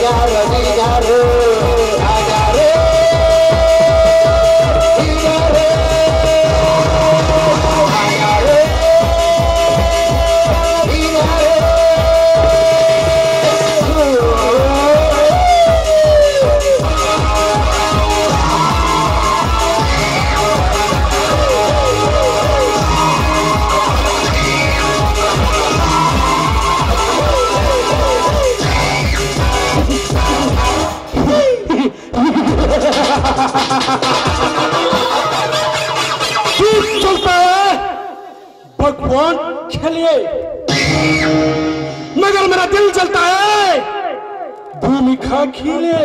ನೀನಾರು ನೀನಾರು ನಾನಾರು ನೀನಾರು ನಾನಾರು ನೀನಾರು चुप चलता है भगवान के लिए मगर मेरा दिल चलता है भूमिका के लिए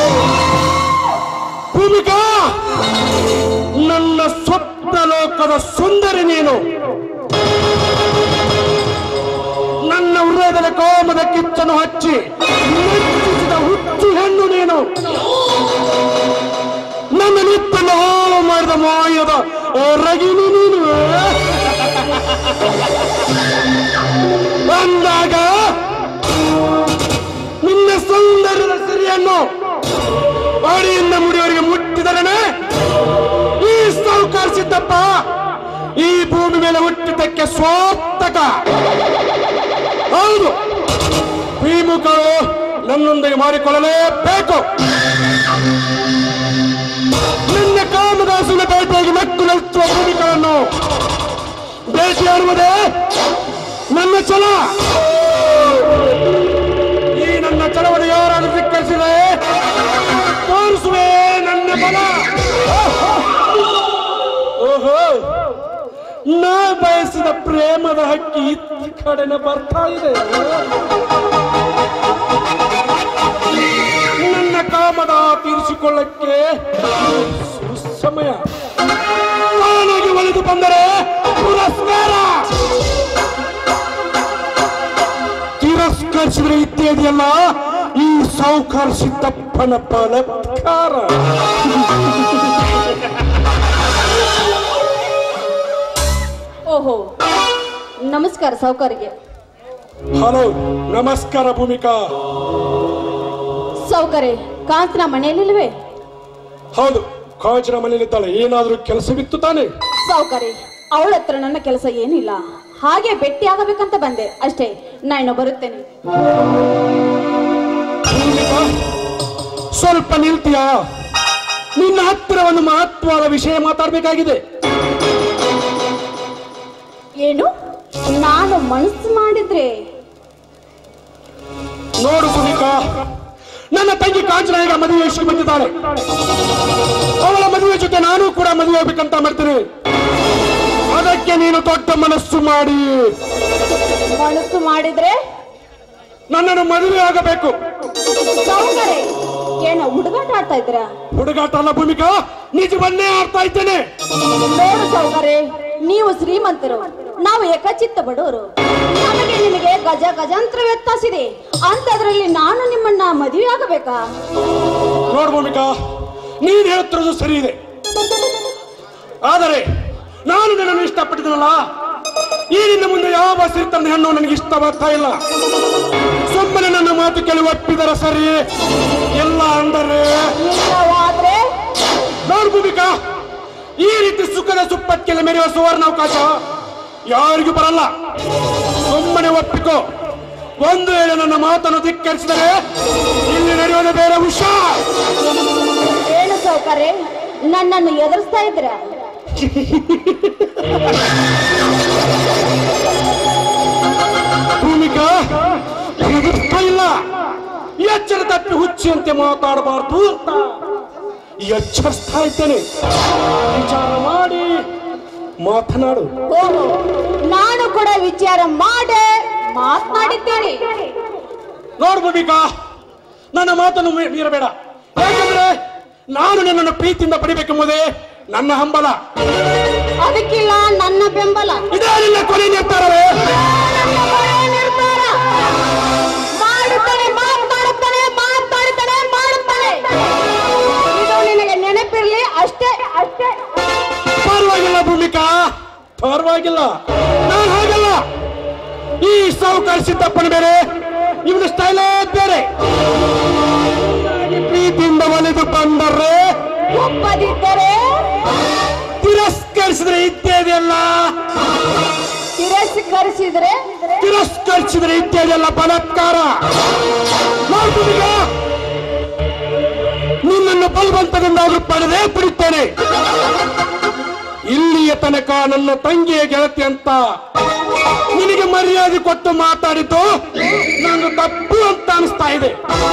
ಭೂಮಿಕಾ ನನ್ನ ಸ್ವಪ್ನ ಲೋಕದ ಸುಂದರಿ ನೀನು ನನ್ನ ಹೃದಯದ ಕೋಮದ ಕಿಚ್ಚನ್ನು ಹಚ್ಚಿ ಮೆಚ್ಚಿಸಿದ ಹುಚ್ಚು ಹೆಣ್ಣು ನೀನು ನನ್ನ ನಿತ್ತನ್ನು ಹಾಳು ಮಾಡಿದ ಮಾಯದ ರಗಿನಿ ನೀನು ಅಂದಾಗ ನಿನ್ನ ಸೌಂದರ್ಯದ ಸಿರಿಯನ್ನು ಅಡಿಯಿಂದ ಮುಡಿಯವರಿಗೆ ಮುಟ್ಟಿದರನೆ ಈ ಸಾಹುಕಾರ ಸಿದ್ದಪ್ಪ ಈ ಭೂಮಿ ಮೇಲೆ ಹುಟ್ಟಿದ್ದಕ್ಕೆ ಸ್ವಾರ್ಥಕ ಹೌದು ಈ ಮುಖವು ನನ್ನೊಂದಿಗೆ ಮಾಡಿಕೊಳ್ಳಲೇಬೇಕು ನಿನ್ನ ಕಾಮದಾಸನ ಭೇಟಿಯಾಗಿ ಮಕ್ಕಳು ನಚ್ಚುವ ಭೂಮಿಗಳನ್ನು ಭೇಟಿಯಾಡುವುದೇ ನನ್ನ ಛಲ ಈ ನನ್ನ ಛಲವನ್ನು ಯಾರಾದರೂ ಧಿಕ್ಕರಿಸಿದರೆ ತೋರಿಸುವೆ ನನ್ನ ಬಲ ಓಹೋ ನಾ ಬಯಸಿದ ಪ್ರೇಮದ ಹಕ್ಕಿ ಈ ಕಡೆನ ಬರ್ತಾ ಇದೆ ನನ್ನ ಕಾಮದ ತೀರಿಸಿಕೊಳ್ಳಕ್ಕೆ ಸಮಯ ತಾನಾಗಿ ಒಲಿದು ಬಂದರೆ ಪುರಸ್ಕಾರ ತಿರಸ್ಕರಿಸಿದ್ರೆ ಇತ್ಯಾದಿಯಲ್ಲ ಈ ಸಾವುಕಾರ ಸಿದ್ದಪ್ಪನ ಬಲತ್ಕಾರ ಓಹೋ ನಮಸ್ಕಾರ ಸಾವುಕಾರಿಗೆ ಹಲೋ ನಮಸ್ಕಾರ ಭೂಮಿಕಾ ಸಾವುಕಾರೆ ಕಾಂತನ ಮನೆಯಲ್ಲಿಲ್ವೇ ಹೌದು ಕಾಂಚನ ಮನೆಯಲ್ಲಿದ್ದಾಳೆ ಏನಾದ್ರೂ ಕೆಲಸವಿತ್ತು ತಾನೆ ಸಾವುಕಾರಿ ಅವಳ ಹತ್ರ ನನ್ನ ಕೆಲಸ ಏನಿಲ್ಲ ಹಾಗೆ ಭೇಟಿ ಆಗಬೇಕಂತ ಬಂದೆ ಅಷ್ಟೇ ನಾನು ಬರುತ್ತೇನೆ ಭೂಮಿಕಾ ಸ್ವಲ್ಪ ನಿಲ್ತೀಯಾ ನಿನ್ನ ಹತ್ತಿರ ಒಂದು ಮಹತ್ವದ ವಿಷಯ ಮಾತಾಡಬೇಕಾಗಿದೆ ಏನು ನಾನು ಮನಸ್ಸು ಮಾಡಿದ್ರೆ ನೋಡು ಭೂಮಿಕಾ ನನ್ನ ತಂಗಿ ಕಾಂಚನ ಈಗ ಮದುವೆ ಇಷ್ಟು ಬಂದಿದ್ದಾಳೆ ಅವಳ ಮದುವೆ ಜೊತೆ ನಾನು ಕೂಡ ಮದುವೆ ಹೋಗ್ಬೇಕಂತ ಮಾಡ್ತೀನಿ ಅದಕ್ಕೆ ನೀನು ದೊಡ್ಡ ಮನಸ್ಸು ಮಾಡಿ ಮನಸ್ಸು ಮಾಡಿದ್ರೆ ನನ್ನನ್ನು ಮದುವೆ ಆಗಬೇಕು ಸಾವುಕಾರೆ ಏನೋ ಹುಡುಗಾಟ ಆಡ್ತಾ ಇದ್ದೀರಾ ಹುಡುಗಾಟ ಅಲ್ಲ ಭೂಮಿಕಾ ನಿಜವನ್ನೇ ಆಡ್ತಾ ಇದ್ದೇನೆ ನೋಡು ಸಾವುಕಾರೆ ನೀವು ಶ್ರೀಮಂತರು ನಾವು ಏಕಚಿತ್ತ ಬಡವರು ನಮಗೆ ನಿಮಗೆ ಗಜ ಗಜಾಂತರ ವ್ಯತ್ಯಾಸಿದೆ ಅಂತದ್ರಲ್ಲಿ ನಾನು ನಿಮ್ಮನ್ನ ಮದುವೆ ಆಗಬೇಕಾ ನೋಡು ಭೂಮಿಕಾ ನೀನ್ ಹೇಳುತ್ತಿರೋದು ಸರಿ ಇದೆ ಆದರೆ ನಾನು ನಿನ್ನನ್ನು ಇಷ್ಟಪಟ್ಟಿದ್ದನಲ್ಲ ಈ ನಿನ್ನ ಮುಂದೆ ಯಾವ ಸಿರಿತಂದ ಹೆಣ್ಣು ನನಗೆ ಇಷ್ಟವಾಗ್ತಾ ಇಲ್ಲ ಸುಮ್ಮನೆ ನನ್ನ ಮಾತು ಕೇಳಿ ಒಪ್ಪಿದರ ಸರಿ ಎಲ್ಲ ಅಂದರೆ ಇಲ್ಲವಾದ್ರೆ ನೋಡು ಭೂಮಿಕಾ ಈ ರೀತಿ ಸುಖದ ಸುಪ್ಪತ್ತಿಗೆಲ್ಲ ಮೆರೆಯುವ ಸುವರ್ಣಾವಕಾಶ ಯಾರಿಗೂ ಬರಲ್ಲ ಸುಮ್ಮನೆ ಒಪ್ಪಿಕೋ ಒಂದು ವೇಳೆ ನನ್ನ ಮಾತನ್ನು ಧಿಕ್ಕರಿಸಿದರೆ ಇಲ್ಲಿ ನಡೆಯೋದು ಬೇರೆ ಹುಷಾರ್ ಏನು ಸೌಕರ್ಯ ನನ್ನನ್ನು ಎದುರಿಸ್ತಾ ಇದ್ರ ಭೂಮಿಕಾ ಹೆದರ್ತಾ ಇಲ್ಲ ಎಚ್ಚರ ತಪ್ಪಿ ಹುಚ್ಚಿಯಂತೆ ಮಾತಾಡಬಾರ್ದು ಅಂತ ಎಚ್ಚರಿಸ್ತಾ ಇದ್ದೇನೆ ವಿಚಾರ ಮಾಡಿ ಮಾತನಾಡು ಓಹೋ ನಾನು ಕೂಡ ವಿಚಾರ ಮಾಡೇ ಮಾತನಾಡಿದ್ದೇನೆ ನೋಡು ಭೂಮಿಕಾ ನನ್ನ ಮಾತನ್ನು ಮೀ- ಮೀರಬೇಡ ಯಾಕಂದ್ರೆ ನಾನು ನಿನ್ನನ್ನು ಪ್ರೀತಿಯಿಂದ ಪಡಿಬೇಕೆಂಬುದೇ ನನ್ನ ಹಂಬಲ ಅದಕ್ಕಿಲ್ಲ ನನ್ನ ಬೆಂಬಲ ಇದೇ ನಿನ್ನ ಕೊನೆ ನಿರ್ಧಾರವೇ ನನ್ನ ಕೊನೆ ನಿರ್ಧಾರ ಮಾಡುತ್ತಾನೆ ಮಾತಾಡುತ್ತಾನೆ ಮಾತಾಡುತ್ತಾನೆ ಮಾಡುತ್ತಾನೆ ಇದು ನಿನಗೆ ನೆನಪಿರ್ಲಿ ಅಷ್ಟೇ ಅಷ್ಟೇ ಪರವಾಗಿಲ್ಲ ಭೂಮಿಕಾ ಪರವಾಗಿಲ್ಲ ನಾನು ಹಾಗಲ್ಲ ಈ ಸಾವುಕಾರ ಸಿದ್ದಪ್ಪನ ಬೇರೆ ಇವನ ಸ್ಟೈಲೇ ಬೇರೆ ಒಪ್ಪದಿದ್ದರೆ ತಿರಸ್ಕರಿಸಿದ್ರೆ ಇತ್ಯಾದಿಯಲ್ಲ ತಿರಸ್ಕರಿಸಿದ್ರೆ ತಿರಸ್ಕರಿಸಿದ್ರೆ ಇತ್ಯಾದಿಯಲ್ಲ ಬಲಾತ್ಕಾರ ನೋಡ್ಬಿಡೀಗ ನಿನ್ನನ್ನು ಬಲವಂತದಿಂದಾದ್ರೂ ಪಡೆದೇ ಬಿಡುತ್ತೇನೆ ಇಲ್ಲಿಯ ತನಕ ನನ್ನ ತಂಗಿಯ ಗೆಳತಿ ಅಂತ ನಿನಗೆ ಮರ್ಯಾದೆ ಕೊಟ್ಟು ಮಾತಾಡಿದ್ದು ನಂದು ತಪ್ಪು ಅಂತ ಅನಿಸ್ತಾ ಇದೆ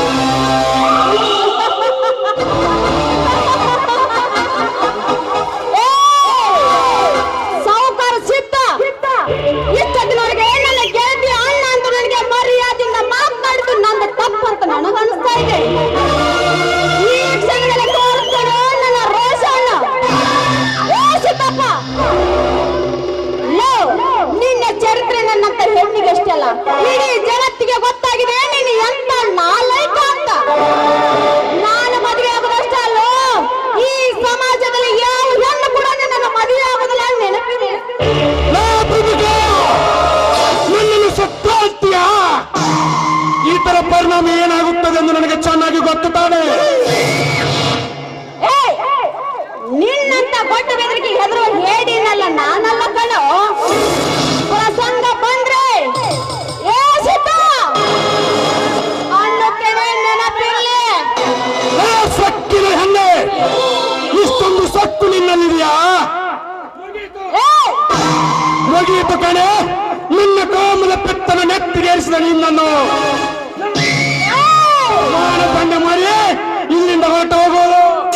ಸಾಹುಕಾರ ಸಿದ್ಧ ಇಷ್ಟದಿನವರೆಗೆ ನನ್ನ ಗೆಳತಿ ಅಣ್ಣ ಅಂತ ನನಗೆ ಮರ್ಯಾದೆಯಿಂದ ಮಾತನಾಡಿದ್ದು ನಂದು ತಪ್ಪು ಅಂತ ನನಗನ್ನಿಸ್ತಾ ಇದೆ ಈ ಕ್ಷಣದಲ್ಲಿ ತೋರಿಸ್ತೇನೆ ನನ್ನ ರೋಷಣ್ಣ ಏ ಸಿದ್ದಪ್ಪ ಲೋ, ನಿನ್ನ ಚರಿತ್ರೆ ನನ್ನಂತ ಹೆಣ್ಣಿಗೆ ಅಷ್ಟೇ ಅಲ್ಲ ಇಡೀ ಜಗತ್ತಿಗೆ ಗೊತ್ತಾಗಿದೆ ನೀನು ಎಂತ ನಾಲೈಕ ಅಂತ ನಾನು ಮದುವೆ ಆಗೋದಷ್ಟೇ ಅಲ್ಲೋ ಈ ಸಮಾಜದಲ್ಲಿ ಯಾವ ಹೆಣ್ಣು ಕೂಡ ನನ್ನ ಮದುವೆ ಆಗೋದಿಲ್ಲ ಅಂತ ನೆನಪಿದೆ ಲೇ ಪ್ರಭುಗ, ನನ್ನನ್ನು ಸತ್ತ ಅಂತೀಯ ಈ ತರ ಪರಿಣಾಮ ಏನಾಗುತ್ತದೆ ಎಂದು ನನಗೆ ಚೆನ್ನಾಗಿ ಗೊತ್ತು ತಾನೆ ಏಯ್! ನಿನ್ನಂತ ಬೊಟ್ಟ ಬೆದರಿಕೆ ಹೆದರುವ ಹೇಡಿನಲ್ಲ ನಾನಲ್ಲ ಕಣೋ ಪ್ರಸಂಗ ಬಂದ್ರೆ ಏ ಸಿದ್ಧ ಅನ್ನುತ್ತೇನೆ ನೆನಪಿರಲಿ ಲೇ ಸಕ್ಕಿನ ಹೆಣ್ಣೆ ಇಷ್ಟೊಂದು ಸಕ್ಕು ನಿನ್ನಲ್ಲಿದೆಯಾ ಏಯ್! ಮುಗಿಯಿತು ಕಣೆ ನಿನ್ನ ಕಾಮದ ಪೆತ್ತನ ನೆತ್ತಿಗೇರಿಸಿದ ನಿನ್ನನ್ನು ನಾನು ಬಂಡೆ ಮಾಡಿ ಇಲ್ಲಿಂದ ಹೊರಟು ಹೋಗೋದು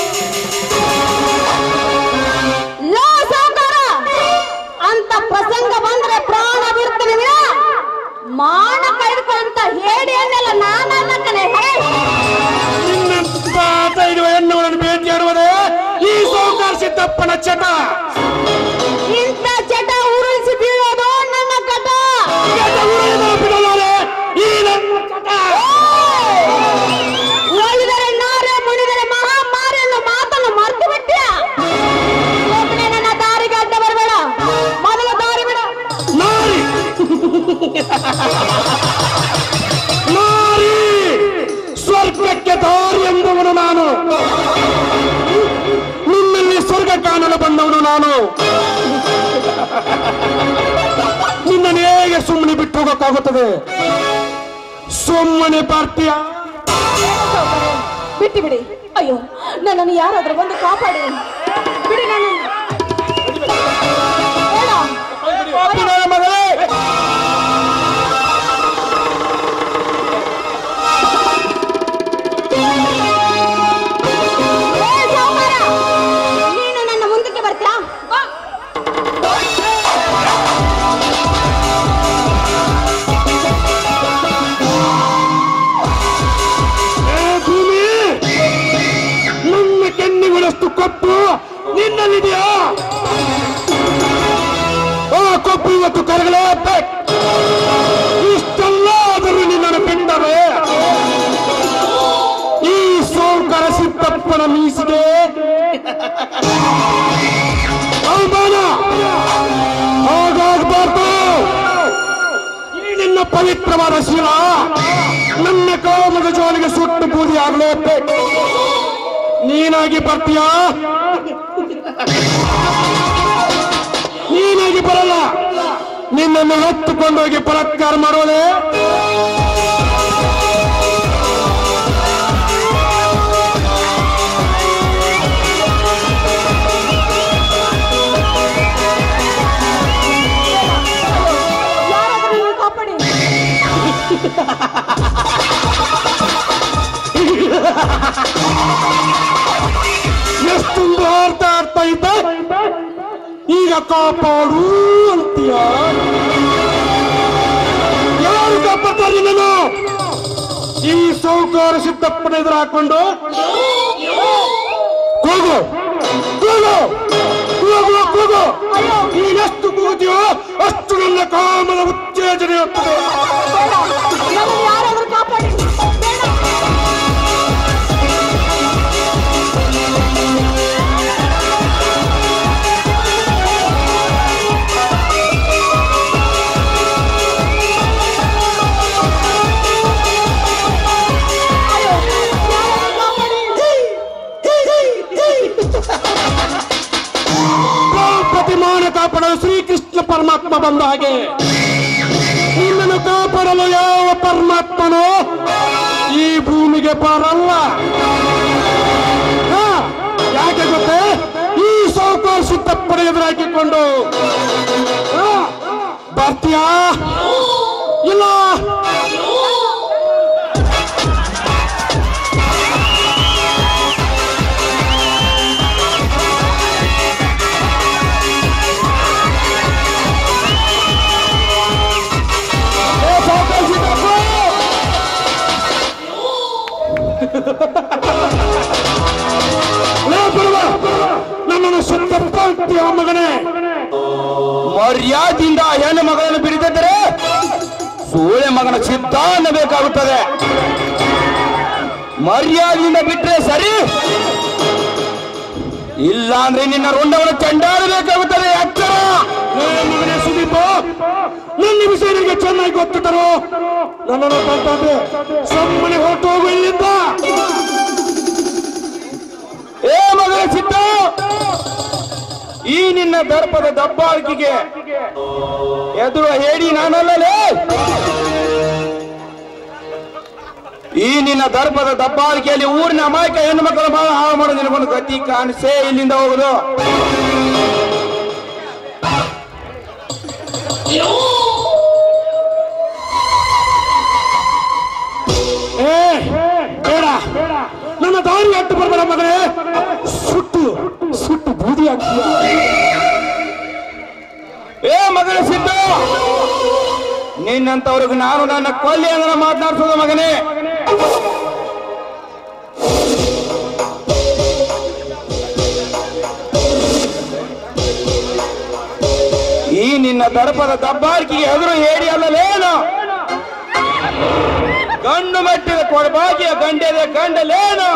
ಲೋ ಸಾವುಕಾರ ಅಂತ ಪ್ರಸಂಗ ಬಂದ್ರೆ ಪ್ರಾಣ ಬಿಡ್ತಾನೆ ವಿನ ಮಾನ ಕಳೆದುಕೊಂತ ಹೇಡಿಯನ್ನೆಲ್ಲ ನಾನಲ್ಲ ಕಣೆ ಹೇ! ನಿನ್ನಂತ ಐದು ಹೆಣ್ಣುಗಳನ್ನು ಭೇಟಿಯಾಡುವುದೇ ಈ ಸೌಕಾರ ಸಿದ್ದಪ್ಪನ ಚಟ ಇಂಥ ಚಟ ಉರುಳಿಸಿ ಬೀಳೋದು ನನ್ನ ಕಟ ಕೆಟ್ಟ ಉರುಳಿದ ಬಿಡಲಾರೆ ಈ ನನ್ನ ಚಟ ಒಲಿದರೆ ನಾರೆ ಮುನಿದರೆ ಮಹಾಮಾರಿ ಅನ್ನೋ ಮಾತನ್ನು ಮರ್ತು ಬಿಟ್ಟ್ಯ ಒಬ್ಬನೇ ನನ್ನ ದಾರಿಗೆ ಅಡ್ಡ ಬರಬೇಡ ಮೊದಲು ದಾರಿ ಬಿಡ ನಾರಿ ನಾರಿ ಸ್ವರ್ಗಕ್ಕೆ ದಾರಿ ಎಂಬವನು ನಾನು ನಿನ್ನಲ್ಲಿ ಸ್ವರ್ಗ ಕಾಣಲು ಬಂದವನು ನಾನು ನಿನ್ನನ್ನು ಹೇಗೆ ಸುಮ್ಮನೆ ಬಿಟ್ಟು ಹೋಗೋಕ್ಕಾಗುತ್ತದೆ ಸುಮ್ಮನೆ ಬರ್ತೀಯ ಬಿಟ್ಟು ಬಿಡಿ ಅಯ್ಯೋ ನನ್ನನ್ನು ಯಾರಾದ್ರೂ ಬಂದು ಕಾಪಾಡಿ ಬಿಡಿ ನಾನು ಪಾಪಿನ ಮಗಳೇ ನೀನು ನನ್ನ ಮುಂದಕ್ಕೆ ಬರ್ತೀಯಾ ಬಾ. ಏ ಭೂಮಿ ನನ್ನ ಕೆನ್ನಿಗಳಷ್ಟು ಕಪ್ಪು ನಿನ್ನಲ್ಲಿದೆಯಾ ಆ ಕಪ್ಪು ಇವತ್ತು ಕರಗಲೇಬೇಕು ಇಷ್ಟೆಲ್ಲ ಆದರೂ ನಿನ್ನನ್ನು ಬಿಟ್ಟರೆ ಈ ಸೋಂಕರ ಸಿದ್ದಪ್ಪನ ಮೀಸಿಗೆ ಅವಮಾನ ಹಾಗಾಗಬಾರ್ದು ಈ ನಿನ್ನ ಪವಿತ್ರವಾದ ಶಿಲ ನನ್ನ ಕಾಮದ ಜೋಲಿಗೆ ಸುಟ್ಟು ಬೂದಿ ಆಗಲೇಬೇಕು ನೀನಾಗಿ ಬರ್ತೀಯಾ ನೀನಾಗಿ ಬರಲ್ಲ ನಿನ್ನನ್ನು ಹೊತ್ತುಕೊಂಡೋಗಿ ಬಲಾತ್ಕಾರ ಮಾಡೋದೇ ಯಾರಾದ್ರೂ ನೀವು ಕಾಪಾಡಿ ಎಷ್ಟೊಂದು ಅರ್ಥ ಅರ್ಥ ಇದ್ದ ಈಗ ಕಾಪಾಡು ಅಂತೀಯ ಯಾರು ಕಾಪಾಡ್ತಾರೆ ನಿನ್ನನ್ನು ಈ ಸೌಕಾರ ಸಿದ್ದಪ್ಪನ ಎದುರು ಹಾಕೊಂಡು ಕೂಗು ಕೂಗು ಕೂಗು ಕೂಗು ನೀನೆಷ್ಟು ಕೂಗುತ್ತೀಯೋ ಅಷ್ಟು ನನ್ನ ಕಾಮದ ಉತ್ತೇಜನ ಇರುತ್ತದೆ ಬೇಡ ನನ್ನನ್ನು ಯಾರಾದ್ರೂ ಕಾಪಾಡಿ ಬೇಡ ಅಯ್ಯೋ, ಯಾರಾದ್ರೂ ಕಾಪಾಡಿ. ಪರಮಾತ್ಮ ಬಂದ ಹಾಗೆ ನಿನ್ನನ್ನು ಕಾಪಾಡಲು ಯಾವ ಪರಮಾತ್ಮನೋ ಈ ಭೂಮಿಗೆ ಬರಲ್ಲ ಹಾ, ಯಾಕೆ ಗೊತ್ತೇ ಈ ಸಾವುಕಾರ ಸಿದ್ದಪ್ಪನ ಎದುರಾಕಿಕೊಂಡು ಹಾ, ಬರ್ತೀಯಾ ಇಲ್ಲ ಏ ಸಾವುಕಾರ ಸಿದ್ದಪ್ಪ ಲೇ ಬರುವ ನನ್ನನ್ನು ಸಿದ್ದಪ್ಪ ಅಂತೀಯ ಮಗನೇ ಮರ್ಯಾದಿಂದ ಹೆಣ್ಣು ಮಗಳನ್ನು ಬಿಡಿದಿದ್ದರೆ ಸೂಳೆ ಮಗನ ಚಿತ್ತ ಅನ್ನಬೇಕಾಗುತ್ತದೆ ಮರ್ಯಾದೆಯಿಂದ ಬಿಟ್ರೆ ಸರಿ ಇಲ್ಲ ಅಂದ್ರೆ ನಿನ್ನ ರುಂಡವನ್ನು ಚಂಡಾಡಬೇಕಾಗುತ್ತದೆ ಎಚ್ಚರ ಲೇ ಮಗನೇ ಸುದೀಪ ನನ್ನ ವಿಷಯ ನಿನಗೆ ಚೆನ್ನಾಗಿ ಗೊತ್ತಿದ್ದರು ನನ್ನನ್ನು ತಂತಾದ್ರೆ ಸುಮ್ಮನೆ ಹೊರಟು ಹೋಗು ಇಲ್ಲಿಂದ ಏ ಮಗನ ಚಿತ್ತ ಈ ನಿನ್ನ ದರ್ಪದ ದಬ್ಬಾಳಿಕೆಗೆ ಎದುರು ಹೇಳಿ ನಾನಲ್ಲಲೇ ಈ ನಿನ್ನ ದರ್ಪದ ದಬ್ಬಾಳಿಕೆಯಲ್ಲಿ ಊರಿನ ಅಮಾಯಕ ಹೆಣ್ಣು ಮಕ್ಕಳು ಬಹಳ ಹಾಳು ಮಾಡೋ ನಿನಗೊಂದು ಗತಿ ಕಾಣಿಸೇ ಇಲ್ಲಿಂದ ಹೋಗುದು ಏ ಬೇಡ ನನ್ನ ದಾರಿ ಅಟ್ಟು ಬರ್ಬೇಡ ಮಗನೇ ಸುಟ್ಟು ಸುಟ್ಟು ಬೂದಿ ಆಗ್ತೀಯ ಏ ಮಗನ ಸಿದ್ಧ ನಿನ್ನಂತವ್ರಿಗೆ ನಾನು ನನ್ನ ಕೊಲ್ಲಿ ಅಂದ್ರೆ ಮಾತನಾಡ್ಸೋದು ಮಗನೇ ಈ ನಿನ್ನ ದರ್ಪದ ದಬ್ಬಾಳಿಕೆಗೆ ಎದುರು ಹೇಳಿ ಅಲ್ಲಲೇನು ಗಂಡು ಮೆಟ್ಟಿದ ಕೊಡಬಾಗಿಯ ಗಂಡೆದೆ ಗಂಡಲೇನು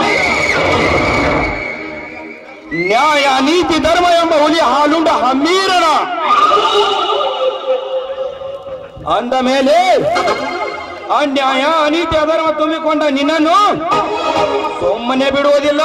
ನ್ಯಾಯ ನೀತಿ ಧರ್ಮ ಎಂಬ ಹುಲಿ ಹಾಲುಂಡ ಹಮ್ಮೀರನ ಅಂದ ಮೇಲೆ ಅನ್ಯಾಯ ಅನೀತಿ ಅಧರ್ಮ ತುಂಬಿಕೊಂಡ ನಿನ್ನನ್ನು ಸುಮ್ಮನೆ ಬಿಡುವುದಿಲ್ಲ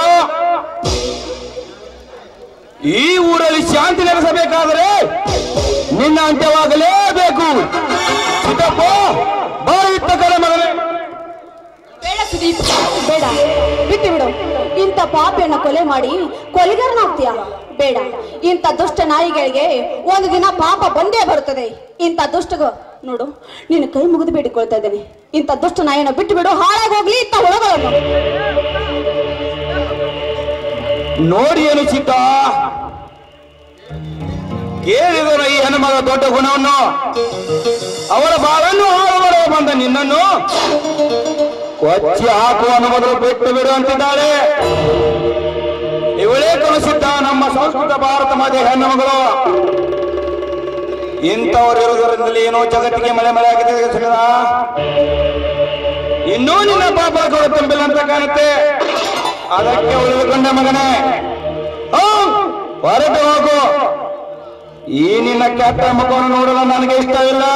ಈ ಊರಲ್ಲಿ ಶಾಂತಿ ನೆಲೆಸಬೇಕಾದರೆ ನಿನ್ನ ಅಂತ್ಯವಾಗಲೇಬೇಕು ಚಿಕ್ಕಪ್ಪ ಬಾಯಿತ್ತ ಕಡೆ ಮಗನೇ ಬೇಡ ಸುದೀಪ್ ಬೇಡ ಬಿಟ್ಟು ಬಿಡು ಇಂಥ ಪಾಪಿಯನ್ನ ಕೊಲೆ ಮಾಡಿ ಕೊಲೆಗಾರನಾಗ್ತೀಯ ಬೇಡ ಇಂಥ ದುಷ್ಟ ನಾಯಿಗಳಿಗೆ ಒಂದು ದಿನ ಪಾಪ ಬಂದೇ ಬರುತ್ತದೆ ಇಂಥ ದುಷ್ಟಗ ನೋಡು ನೀನು ಕೈ ಮುಗಿದು ಬೇಡಿಕೊಳ್ತಾ ಇದ್ದೇನೆ ಇಂಥ ದುಷ್ಟ ನಾಯಿನ ಬಿಟ್ಟು ಬಿಡು ಹಾಳಾಗೋಗ್ಲಿ ಇಂಥ ಹುಳಗಳನ್ನು ನೋಡಿ ಏನು ಚಿಕ್ಕ ಕೇಳಿದರ ಈ ಹೆಣ್ಣುಮಗ ದೊಡ್ಡ ಗುಣವನ್ನು ಅವರ ಬಾಳನ್ನು ಹಾಳು ಮಾಡುವ ಬಂದ ನಿನ್ನನ್ನು ಕೊಚ್ಚಿ ಹಾಕುವ ಮೊದಲು ಬಿಟ್ಟು ಬಿಡು ಅಂತಿದ್ದಾಳೆ ಇವಳೇ ಕಲಿಸಿದ್ದ ನಮ್ಮ ಸಂಸ್ಕೃತ ಭಾರತ ಮಾತೆ ಹೆಣ್ಣು ಮಗಳು ಇಂಥವರು ಇರುವುದರಿಂದಲೇ ಏನೋ ಜಗತ್ತಿಗೆ ಮಳೆ ಮಳೆ ಆಗಿದೆ ಸರಿನಾ? ಇನ್ನೂ ನಿನ್ನ ಪಾಪ ಕೊಡ ತುಂಬಿಲ್ಲ ಅಂತ ಕಾಣುತ್ತೆ ಅದಕ್ಕೆ ಉಳಿದುಕೊಂಡ ಮಗನೇ ಹಾ, ಹೊರಟು ಹೋಗು ಈ ನಿನ್ನ ಕೆಟ್ಟ ಮುಖವನ್ನು ನೋಡಲು ನನಗೆ ಇಷ್ಟವಿಲ್ಲ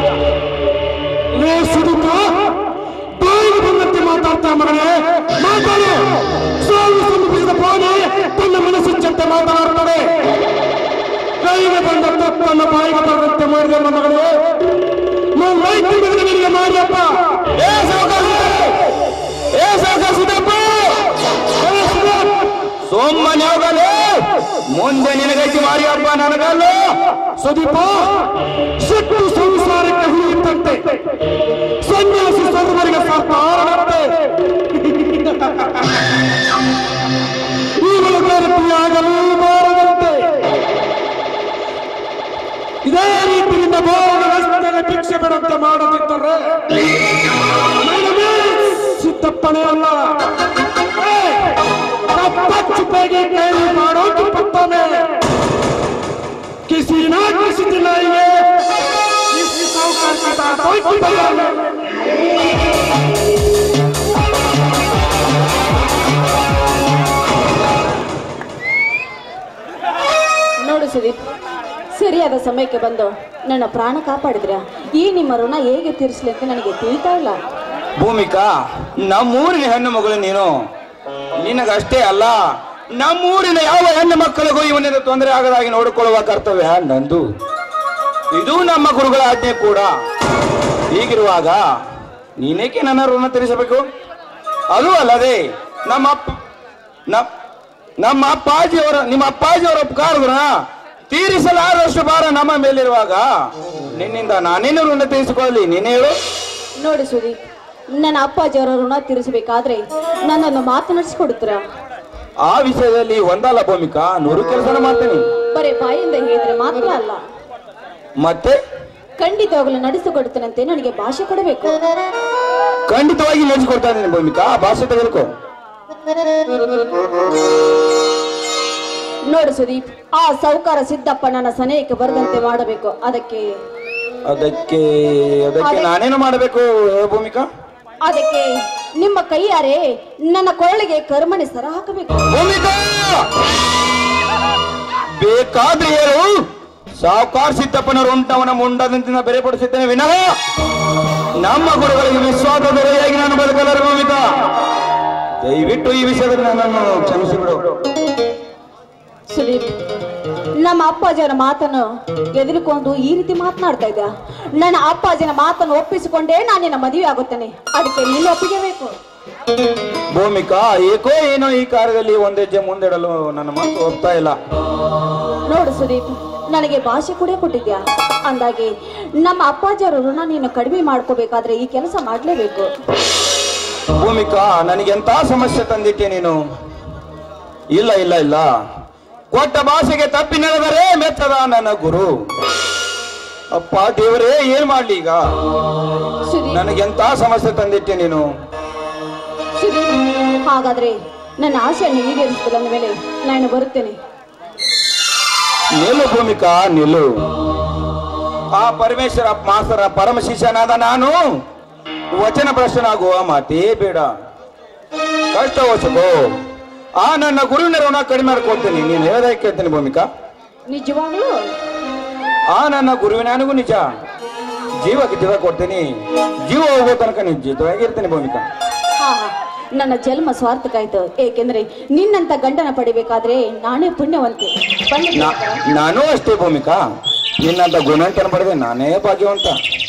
ಲೇ ಸುದೀಪ ಬಾಯಿಗೆ ಬಂದಂತೆ ಮಾತಾಡ್ತಾ ಮಗನೇ ಮಾತಾಡು ಸಾವು ಸಮೀಪಿಸಿದ ಪಾನೆ ತನ್ನ ಮನಸ್ಸಿಚ್ಚಂತೆ ಮಾತನಾಡುತ್ತದೆ ಕೈಗೆ ಬಂದ ತಪ್ಪನ್ನು ಬಾಯಿಗೆ ಬರದಂತೆ ಮಾಡಿದ ನನ್ನ ಮಗನೇ ನಾನು ರೈತ ಮಗನ ನಿನಗೆ ಮಾಡಿಯಪ್ಪ ಏ ಸಾವ್ಕಾಸ! ಏ ಸಾವ್ಕಾಸ ಸಿದ್ದಪ್ಪ! ಏ ಸುದೀಪ್, ಸುಮ್ಮನೆ ಹೋಗಲೇ ಮುಂದೆ ನಿನಗೈತಿ ಮಾರಿಯಪ್ಪ ನನಗಲ್ಲ ಸುದೀಪ ಸಿಟ್ಟು ಸಂಸಾರಕ್ಕೆ ಹುಳಿಯುತ್ತಂತೆ ಸನ್ಯಾಸಿ ಸರ್ವರಿಗೆ ಸರ್ಕಾರದಂತೆ ಈಗಲೂ ಗರ್ಭಿಯಾಗಲು ಬಾರದಂತೆ ಇದೇ ರೀತಿಯಿಂದ ಬೋರ್ಡ್ ರಸ್ತೆಗೆ ಭಿಕ್ಷೆ ಬಿಡಂತೆ ಮಾಡದಿದ್ದರೆ ನನ್ನ ಮೇಲೆ ಸಿದ್ದಪ್ಪನೇ ಅಲ್ಲ ಏ, ತಪ್ಪಚ್ಚುಪೆಗೆ ಕೈ ಮಾಡೋದು ಪತ್ತನೆ किसी ना किसी दिलाइए इस साहूकार के साथ कोई कोई बयान नहीं। ನೋಡು ಸುದೀಪ್ ಸರಿಯಾದ ಸಮಯಕ್ಕೆ ಬಂದು ನನ್ನ ಪ್ರಾಣ ಕಾಪಾಡಿದ್ರ ಈ ನಿಮ್ಮ ಋಣ ಹೇಗೆ ತೀರಿಸ್ಲಿ ಅಂತ ನನಗೆ ತಿಳಿತಾ ಇಲ್ಲ ಭೂಮಿಕಾ ನಮ್ಮೂರಿನ ಹೆಣ್ಣು ಮಗಳು ನೀನು ನಿನಗಷ್ಟೇ ಅಲ್ಲ ನಮ್ಮೂರಿನ ಯಾವ ಹೆಣ್ಣು ಮಕ್ಕಳಿಗೂ ಇವನಿಂದ ತೊಂದರೆ ಆಗದಾಗಿ ನೋಡಿಕೊಳ್ಳುವ ಕರ್ತವ್ಯ ನಂದು ಇದು ನಮ್ಮ ಗುರುಗಳ ಆಜ್ಞೆ ಕೂಡ ಹೀಗಿರುವಾಗ ನೀನೇಕೆ ನನ್ನ ಋಣ ತೀರಿಸಬೇಕು ಅದು ಅಲ್ಲದೆ ನಮ್ಮ ಅಪ್ಪ ನ- ನಮ್ಮ ಅಪ್ಪಾಜಿಯವರ ನಿಮ್ಮ ಅಪ್ಪಾಜಿಯವರ ಉಪಕಾರಗಳ ತೀರಿಸಲಾರಷ್ಟು ಭಾರ ನಮ್ಮ ಮೇಲಿರುವಾಗ ನಿನ್ನಿಂದ ನಾನೇನು ಋಣ ತೀರಿಸಿಕೊಳ್ಳಲಿ ನೀನೇ ಹೇಳು ನೋಡಿ ಸುದೀಪ್ ನನ್ನ ಅಪ್ಪಾಜಿಯವರ ಋಣ ತೀರಿಸಬೇಕಾದ್ರೆ ನನ್ನನ್ನು ಮಾತನಾಡಿಸಿಕೊಡುತ್ತೀರಾ ಆ ವಿಷಯದಲ್ಲಿ ಒಂದಲ್ಲ ಭೂಮಿಕಾ ನೂರು ಕೆಲಸನ ಮಾಡ್ತೇನೆ ಬರೀ ಬಾಯಿಂದ ಹೇಳಿದ್ರೆ ಮಾತ್ರ ಅಲ್ಲ ಮತ್ತೆ ಖಂಡಿತವಾಗಲು ನಡೆಸಿಕೊಡುತ್ತೇನಂತೆ ನನಗೆ ಭಾಷೆ ಕೊಡಬೇಕು ಖಂಡಿತವಾಗಿ ನಡೆಸಿಕೊಡ್ತಾ ಇದ್ದೀನಿ ಭೂಮಿಕಾ ಭಾಷೆ ತೆಗೆದುಕೋ ನೋಡು ಸುದೀಪ್ ಆ ಸೌಕಾರ ಸಿದ್ದಪ್ಪ ನನ್ನ ಸನೇಹಕ್ಕೆ ಬರದಂತೆ ಮಾಡಬೇಕು ಅದಕ್ಕೆ ಅದಕ್ಕೆ ಅದಕ್ಕೆ ಅದಕ್ಕೆ- ನಾನೇನು ಮಾಡಬೇಕು ಭೂಮಿಕಾ ಅದಕ್ಕೆ ನಿಮ್ಮ ಕೈಯಾರೆ ನನ್ನ ಕೊರಳಿಗೆ ಕರ್ಮಣಿ ಸರ ಹಾಕಬೇಕು ಭೂಮಿಕಾ ಬೇಕಾದ್ರೆ ಹೇಳು ಸಾವುಕಾರ ಸಿದ್ದಪ್ಪನವರು ಉಂಟವನ ಮುಂಡದಂತಿನ ಬೆಲೆಪಡಿಸುತ್ತೇನೆ ವಿನಃ ನಮ್ಮ ಗುರುಗಳಿಗೆ ವಿಶ್ವಾಸ ದೊರೆಯಾಗಿ ನಾನು ಬದುಕಲಾರೆ ಭೂಮಿಕಾ ದಯವಿಟ್ಟು ಈ ವಿಷಯದಲ್ಲಿ ನನ್ನನ್ನು ಕ್ಷಮಿಸಿಬಿಡು ಸುದೀಪ್ ನಮ್ಮ ಅಪ್ಪಾಜಿಯವರ ಮಾತನ್ನು ಎದುರುಕೊಂಡು ಈ ರೀತಿ ಮಾತನಾಡ್ತಾ ಇದ್ದ ನನ್ನ ಅಪ್ಪಾಜಿನ ಮಾತನ್ನು ಒಪ್ಪಿಸಿಕೊಂಡೇ ನಾನು ನಿನ್ನ ಮದುವೆ ಆಗುತ್ತೇನೆ ಅದಕ್ಕೆ ನಿನ್ನ ಒಪ್ಪಿಗೆ ಬೇಕು ಭೂಮಿಕಾ ಏಕೋ ಏನೋ ಈ ಕಾರ್ಯದಲ್ಲಿ ಒಂದೆಜ್ಜೆ ಮುಂದಿಡಲು ನನ್ನ ಮಾತು ಒಪ್ತಾ ಇಲ್ಲ ನೋಡು ಸುದೀಪ್ ನನಗೆ ಭಾಷೆ ಕೂಡ ಕೊಟ್ಟಿದ್ಯಾ ಅಂದಾಗೆ ನಮ್ಮ ಅಪ್ಪಾಜಿಯವರ ಋಣ ನೀನು ಕಡಿಮೆ ಮಾಡ್ಕೋಬೇಕಾದ್ರೆ ಈ ಕೆಲಸ ಮಾಡ್ಲೇಬೇಕು ಭೂಮಿಕಾ ನನಗೆಂತ ಸಮಸ್ಯೆ ತಂದಿಟ್ಟೆ ನೀನು ಇಲ್ಲ ಇಲ್ಲ ಇಲ್ಲ ಕೊಟ್ಟ ಭಾಷೆಗೆ ತಪ್ಪಿ ನಡೆದರೆ ಮೆಚ್ಚದ ನನ್ನ ಗುರು ಅಪ್ಪ ದೇವರೇ ಏನ್ ಮಾಡ್ಲಿ ಈಗ ಸುದೀಪ್ ನನಗೆಂತ ಸಮಸ್ಯೆ ತಂದಿಟ್ಟೆ ನೀನು ಸುದೀಪ್ ಹಾಗಾದ್ರೆ ನನ್ನ ಆಸೆಯನ್ನು ಈಡೇರಿಸಿದ ಮೇಲೆ ನಾನು ಬರುತ್ತೇನೆ ನಿಲ್ಲು ಭೂಮಿಕಾ ನಿಲ್ಲು ಆ ಪರಮೇಶ್ವರ ಮಾಸ್ತರ ಪರಮ ಶಿಷ್ಯನಾದ ನಾನು ವಚನ ಭ್ರಷ್ಟನಾಗುವ ಮಾತೇ ಬೇಡ ಕಷ್ಟ ವಚಕೋ ಆ ನನ್ನ ಗುರುವಿನ ಋಣ ಕಡಿಮೆ ಮಾಡ್ಕೊಳ್ತೀನಿ ನೀನು ಹೇಳದ ಕೇಳ್ತೀನಿ ಭೂಮಿಕಾ ನಿಜವಾಗ್ಲೂ ಆ ನನ್ನ ಗುರುವಿನ ನನಗೂ ನಿಜ ಜೀವಕ್ಕೆ ಜೀವ ಕೊಡ್ತೀನಿ ಜೀವ ಹೋಗೋ ತನಕ ನೀನು ಜೀತವಾಗಿರ್ತೀನಿ ಭೂಮಿಕಾ ಹಾ ಹಾ. ನನ್ನ ಜನ್ಮ ಸ್ವಾರ್ಥಕಾಯ್ತು ಏಕೆಂದ್ರೆ ನಿನ್ನಂತ ಗಂಡನ ಪಡಿಬೇಕಾದ್ರೆ ನಾನೇ ಪುಣ್ಯವಂತೆ ಬನ್ನಿ ನಾ- ನಾನು ಅಷ್ಟೇ ಭೂಮಿಕಾ ನಿನ್ನಂತ ಗುಣವಂತನ ಪಡೆದೆ ನಾನೇ ಭಾಗ್ಯವಂತ